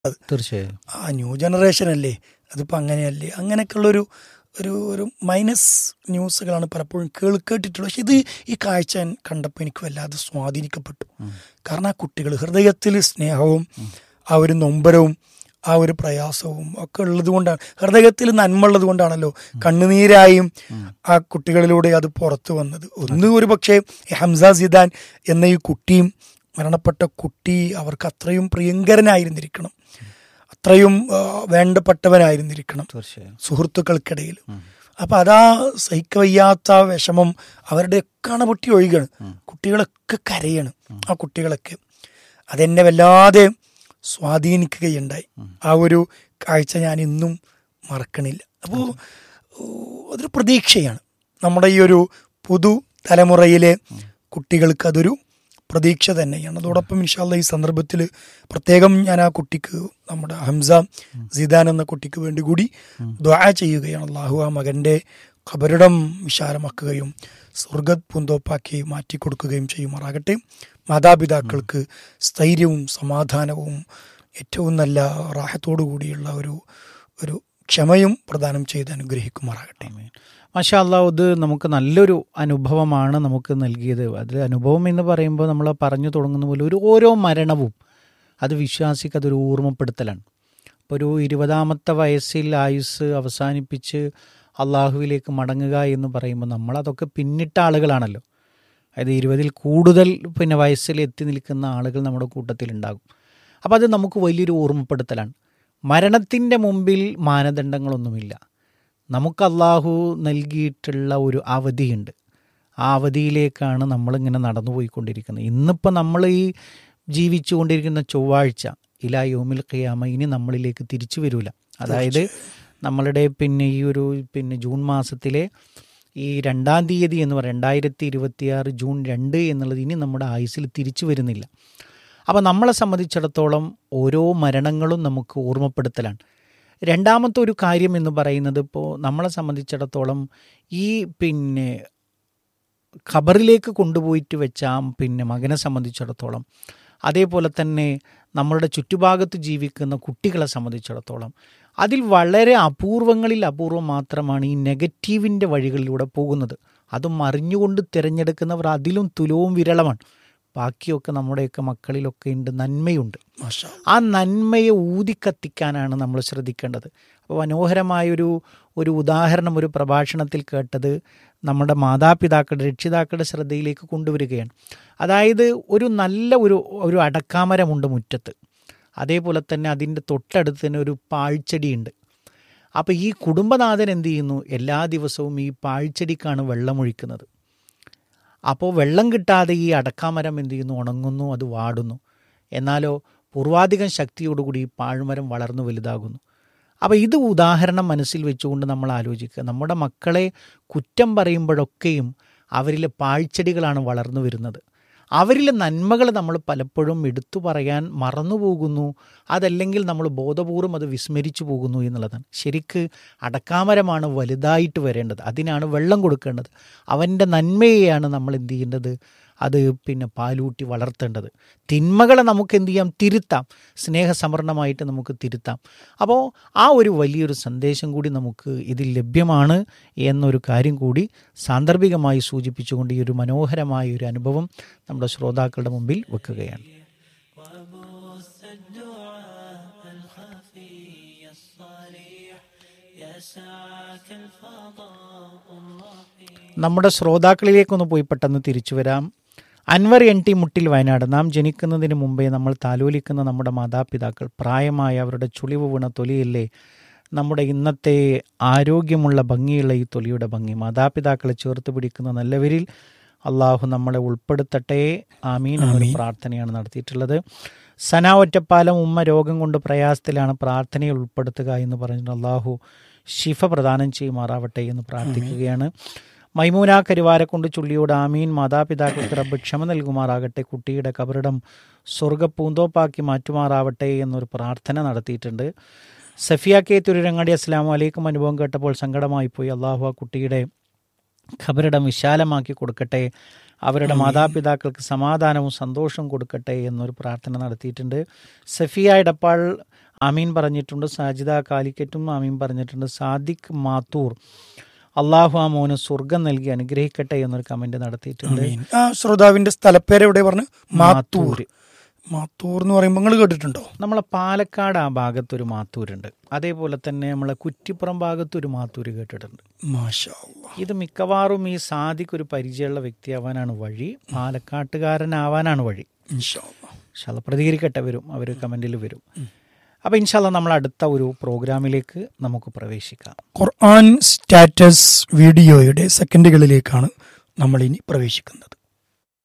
തീർച്ചയായും ആ new generation അല്ലേ അതിപ്പോൾ അങ്ങനെയല്ലേ അങ്ങനെയൊക്കെയുള്ളൊരു ഒരു ഒരു മൈനസ് ന്യൂസുകളാണ് പലപ്പോഴും കേൾ കേട്ടിട്ടുള്ളത് പക്ഷെ ഇത് ഈ കാഴ്ച ഞാൻ കണ്ടപ്പോൾ എനിക്ക് വല്ലാതെ സ്വാധീനിക്കപ്പെട്ടു കാരണം ആ കുട്ടികൾ ഹൃദയത്തിൽ സ്നേഹവും ആ ഒരു നൊമ്പരവും ആ ഒരു പ്രയാസവും ഒക്കെ ഉള്ളത് കൊണ്ടാണ് ഹൃദയത്തിൽ നന്മ ഉള്ളത് കൊണ്ടാണല്ലോ കണ്ണുനീരായും ആ കുട്ടികളിലൂടെ അത് പുറത്തു വന്നത് ഒന്ന് ഒരു പക്ഷേ ഹംസ സിദാൻ എന്ന ഈ കുട്ടിയും മരണപ്പെട്ട കുട്ടി അവർക്ക് അത്രയും പ്രിയങ്കരനായിരുന്നിരിക്കണം അത്രയും ആ, വേണ്ടപ്പെട്ടവനായിരുന്നിരിക്കണം തീർച്ചയായും സുഹൃത്തുക്കൾക്കിടയിൽ അപ്പൊ അതാ സഹിക്കവയ്യാത്ത വിഷമം അവരുടെയൊക്കെ അണപൊട്ടി ഒഴുകാണ് കുട്ടികളൊക്കെ കരയാണ് ആ കുട്ടികളൊക്കെ അതെന്നെ വല്ലാതെ സ്വാധീനിക്കുകയുണ്ടായി ആ ഒരു കാഴ്ച ഞാൻ ഇന്നും മറക്കണില്ല അപ്പോൾ അതൊരു പ്രതീക്ഷയാണ് നമ്മുടെ ഈ ഒരു പുതു തലമുറയിലെ കുട്ടികൾക്ക് അതൊരു പ്രതീക്ഷ തന്നെയാണ് അതോടൊപ്പം ഇൻഷാല്ല ഈ സന്ദർഭത്തിൽ പ്രത്യേകം ഞാൻ ആ കുട്ടിക്ക് നമ്മുടെ ഹംസ സിദാൻ എന്ന കുട്ടിക്ക് വേണ്ടി കൂടി ദ്വാ ചെയ്യുകയാണ് അള്ളാഹു ആ മകൻ്റെ ഖബറിടം വിശാലമാക്കുകയും സ്വർഗ പൂന്തോപ്പാക്കി മാറ്റിക്കൊടുക്കുകയും ചെയ്യുമാറാകട്ടെ മാതാപിതാക്കൾക്ക് സ്ഥൈര്യവും സമാധാനവും ഏറ്റവും നല്ല റാഹത്തോടു കൂടിയുള്ള ഒരു ഒരു ക്ഷമയും പ്രദാനം ചെയ്ത് അനുഗ്രഹിക്കുമാറാകട്ടെ മാഷാ അള്ളാഹ് ഇത് നമുക്ക് നല്ലൊരു അനുഭവമാണ് നമുക്ക് നൽകിയത് അതിൽ അനുഭവം എന്ന് പറയുമ്പോൾ നമ്മൾ പറഞ്ഞു തുടങ്ങുന്ന പോലെ ഒരു ഓരോ മരണവും അത് വിശ്വാസിക്ക് അതൊരു ഓർമ്മപ്പെടുത്തലാണ് ഇപ്പോൾ ഒരു ഇരുപതാമത്തെ വയസ്സിൽ ആയുസ് അവസാനിപ്പിച്ച് അള്ളാഹുവിലേക്ക് മടങ്ങുക എന്ന് പറയുമ്പോൾ നമ്മളതൊക്കെ പിന്നിട്ട ആളുകളാണല്ലോ അതായത് ഇരുപതിൽ കൂടുതൽ പിന്നെ വയസ്സിൽ എത്തി നിൽക്കുന്ന ആളുകൾ നമ്മുടെ കൂട്ടത്തിലുണ്ടാകും അപ്പോൾ അത് നമുക്ക് വലിയൊരു ഓർമ്മപ്പെടുത്തലാണ് മരണത്തിൻ്റെ മുമ്പിൽ മാനദണ്ഡങ്ങളൊന്നുമില്ല നമുക്ക് അള്ളാഹു നൽകിയിട്ടുള്ള ഒരു അവധിയുണ്ട് ആ അവധിയിലേക്കാണ് നമ്മളിങ്ങനെ നടന്നു പോയിക്കൊണ്ടിരിക്കുന്നത് ഇന്നിപ്പോൾ നമ്മൾ ഈ ജീവിച്ചു കൊണ്ടിരിക്കുന്ന ചൊവ്വാഴ്ച ഇലാ യോമിൽ ഖിയാമ ഇനി നമ്മളിലേക്ക് തിരിച്ചു വരൂല അതായത് നമ്മളുടെ പിന്നെ ഈ ഒരു പിന്നെ ജൂൺ മാസത്തിലെ ഈ രണ്ടാം തീയതി എന്ന് പറയുന്നത് രണ്ടായിരത്തി ഇരുപത്തിയാറ് ജൂൺ രണ്ട് എന്നുള്ളത് ഇനി നമ്മുടെ ആയുസ്സിൽ തിരിച്ചു വരുന്നില്ല അപ്പോൾ നമ്മളെ സംബന്ധിച്ചിടത്തോളം ഓരോ മരണങ്ങളും നമുക്ക് ഓർമ്മപ്പെടുത്തലാണ് രണ്ടാമത്തെ ഒരു കാര്യം എന്ന് പറയുന്നത് ഇപ്പോൾ നമ്മളെ സംബന്ധിച്ചിടത്തോളം ഈ പിന്നെ ഖബറിലേക്ക് കൊണ്ടുപോയിട്ട് വെച്ച ആ പിന്നെ മകനെ സംബന്ധിച്ചിടത്തോളം അതേപോലെ തന്നെ നമ്മളുടെ ചുറ്റുഭാഗത്ത് ജീവിക്കുന്ന കുട്ടികളെ സംബന്ധിച്ചിടത്തോളം അതിൽ വളരെ അപൂർവങ്ങളിൽ അപൂർവം മാത്രമാണ് ഈ നെഗറ്റീവിൻ്റെ വഴികളിലൂടെ പോകുന്നത് അതും അറിഞ്ഞുകൊണ്ട് തിരഞ്ഞെടുക്കുന്നവർ അതിലും തുലവും വിരളമാണ് ബാക്കിയൊക്കെ നമ്മുടെയൊക്കെ മക്കളിലൊക്കെ ഉണ്ട് നന്മയുണ്ട് മാഷാ ആ നന്മയെ ഊതിക്കത്തിക്കാനാണ് നമ്മൾ ശ്രദ്ധിക്കേണ്ടത് അപ്പോൾ മനോഹരമായൊരു ഒരു ഉദാഹരണം ഒരു പ്രഭാഷണത്തിൽ കേട്ടത് നമ്മുടെ മാതാപിതാക്കളുടെ രക്ഷിതാക്കളുടെ ശ്രദ്ധയിലേക്ക് കൊണ്ടുവരികയാണ് അതായത് ഒരു നല്ല ഒരു ഒരു അടക്കാമരമുണ്ട് മുറ്റത്ത് അതേപോലെ തന്നെ അതിൻ്റെ തൊട്ടടുത്ത് തന്നെ ഒരു പാഴ്ചെടിയുണ്ട് അപ്പോൾ ഈ കുടുംബനാഥൻ എന്ത് ചെയ്യുന്നു എല്ലാ ദിവസവും ഈ പാഴ്ചെടിക്കാണ് വെള്ളമൊഴിക്കുന്നത് അപ്പോൾ വെള്ളം കിട്ടാതെ ഈ അടക്കാമരം എന്ത് ചെയ്യുന്നു ഉണങ്ങുന്നു അത് വാടുന്നു എന്നാലോ പൂർവാധികം ശക്തിയോടുകൂടി ഈ പാഴ്മരം വളർന്നു വലുതാകുന്നു അപ്പോൾ ഇത് ഉദാഹരണം മനസ്സിൽ വെച്ചുകൊണ്ട് നമ്മൾ ആലോചിക്കുക നമ്മുടെ മക്കളെ കുറ്റം പറയുമ്പോഴൊക്കെയും അവരിലെ പാഴ്ചെടികളാണ് വളർന്നു വരുന്നത് അവരിലെ നന്മകൾ നമ്മൾ പലപ്പോഴും എടുത്തു പറയാൻ മറന്നു പോകുന്നു അതല്ലെങ്കിൽ നമ്മൾ ബോധപൂർവം അത് വിസ്മരിച്ചു പോകുന്നു എന്നുള്ളതാണ് ശരിക്ക് അടക്കാമരമാണ് വലുതായിട്ട് വരേണ്ടത് അതിനാണ് വെള്ളം കൊടുക്കേണ്ടത് അവൻ്റെ നന്മയെയാണ് നമ്മൾ എന്ത് ചെയ്യേണ്ടത് അത് പിന്നെ പാലൂട്ടി വളർത്തേണ്ടത് തിന്മകളെ നമുക്ക് എന്ത് ചെയ്യാം തിരുത്താം സ്നേഹസമർണമായിട്ട് നമുക്ക് തിരുത്താം അപ്പോൾ ആ ഒരു വലിയൊരു സന്ദേശം കൂടി നമുക്ക് ഇതിൽ ലഭ്യമാണ് എന്നൊരു കാര്യം കൂടി സാന്ദർഭികമായി സൂചിപ്പിച്ചുകൊണ്ട് ഈ ഒരു മനോഹരമായ ഒരു അനുഭവം നമ്മുടെ ശ്രോതാക്കളുടെ മുമ്പിൽ വെക്കുകയാണ് നമ്മുടെ ശ്രോതാക്കളിലേക്കൊന്ന് പോയി പെട്ടെന്ന് തിരിച്ചു വരാം അൻവർ എൻ ടി മുട്ടിൽ വയനാട് നാം ജനിക്കുന്നതിന് മുമ്പേ നമ്മൾ താലോലിക്കുന്ന നമ്മുടെ മാതാപിതാക്കൾ പ്രായമായ അവരുടെ ചുളിവ് വീണ തൊലിയല്ലേ നമ്മുടെ ഇന്നത്തെ ആരോഗ്യമുള്ള ഭംഗിയുള്ള ഈ തൊലിയുടെ ഭംഗി മാതാപിതാക്കളെ ചേർത്ത് പിടിക്കുന്ന നല്ലവരിൽ അള്ളാഹു നമ്മളെ ഉൾപ്പെടുത്തട്ടെ ആമീൻ എന്നൊരു പ്രാർത്ഥനയാണ് നടത്തിയിട്ടുള്ളത് സന ഒറ്റപ്പാലം ഉമ്മ രോഗം കൊണ്ട് പ്രയാസത്തിലാണ് പ്രാർത്ഥനയിൽ ഉൾപ്പെടുത്തുക എന്ന് പറഞ്ഞിട്ട് അള്ളാഹു ശിഫ പ്രദാനം ചെയ്യുമാറാവട്ടെ എന്ന് പ്രാർത്ഥിക്കുകയാണ് മൈമൂന കരുവാരക്കൊണ്ട് ചുള്ളിയോട് ആമീൻ മാതാപിതാക്കൾക്ക് റബ്ബ് ക്ഷമ നൽകുമാറാകട്ടെ കുട്ടിയുടെ കബറിടം സ്വർഗ പൂന്തോപ്പാക്കി മാറ്റുമാറാവട്ടെ എന്നൊരു പ്രാർത്ഥന നടത്തിയിട്ടുണ്ട് സഫിയ കെ തുരുരങ്ങാടി അസ്ലാം വലൈക്കും അനുഭവം കേട്ടപ്പോൾ സങ്കടമായി പോയി അള്ളാഹു ആ കുട്ടിയുടെ ഖബറിടം വിശാലമാക്കി കൊടുക്കട്ടെ അവരുടെ മാതാപിതാക്കൾക്ക് സമാധാനവും സന്തോഷവും കൊടുക്കട്ടെ എന്നൊരു പ്രാർത്ഥന നടത്തിയിട്ടുണ്ട് സഫിയ ഇടപ്പാൾ അമീൻ പറഞ്ഞിട്ടുണ്ട് സാജിദ കാലിക്കറ്റും അമീൻ പറഞ്ഞിട്ടുണ്ട് സാദിഖ് മാത്തൂർ അള്ളാഹു ആ മോന് സ്വർഗം നൽകി അനുഗ്രഹിക്കട്ടെ എന്നൊരു കമന്റ് നടത്തിയിട്ടുണ്ട് ആമീൻ. ആ ശ്രോതാവിന്റെ സ്ഥലപ്പേര് എവിടെ പറഞ്ഞു മാത്തൂർ മാത്തൂര്. മാത്തൂർ എന്ന് പറയുമ്പോൾ നിങ്ങൾ കേട്ടിട്ടുണ്ടോ നമ്മളെ പാലക്കാട് ആ ഭാഗത്തൊരു മാത്തൂരുണ്ട് അതേപോലെ തന്നെ നമ്മളെ കുറ്റിപ്പുറം ഭാഗത്തൊരു മാത്തൂര് കേട്ടിട്ടുണ്ട് മാഷാ അല്ലാ. ഇത് മിക്കവാറും ഈ സാദിഖ് ഒരു പരിചയമുള്ള വ്യക്തിയാവാനാണ് വഴി പാലക്കാട്ടുകാരനാവാനാണ് വഴി ഇൻഷാ അല്ലാ. ഇൻഷാല്ല പ്രതികരിക്കട്ടെ വരും അവർ കമൻറ്റിൽ വരും അപ്പോൾ ഇൻഷാല്ല നമ്മൾ അടുത്ത ഒരു പ്രോഗ്രാമിലേക്ക് നമുക്ക് പ്രവേശിക്കാം ഖുർആൻ സ്റ്റാറ്റസ് വീഡിയോയുടെ സെക്കൻഡുകളിലേക്കാണ് നമ്മൾ ഇനി പ്രവേശിക്കുന്നത്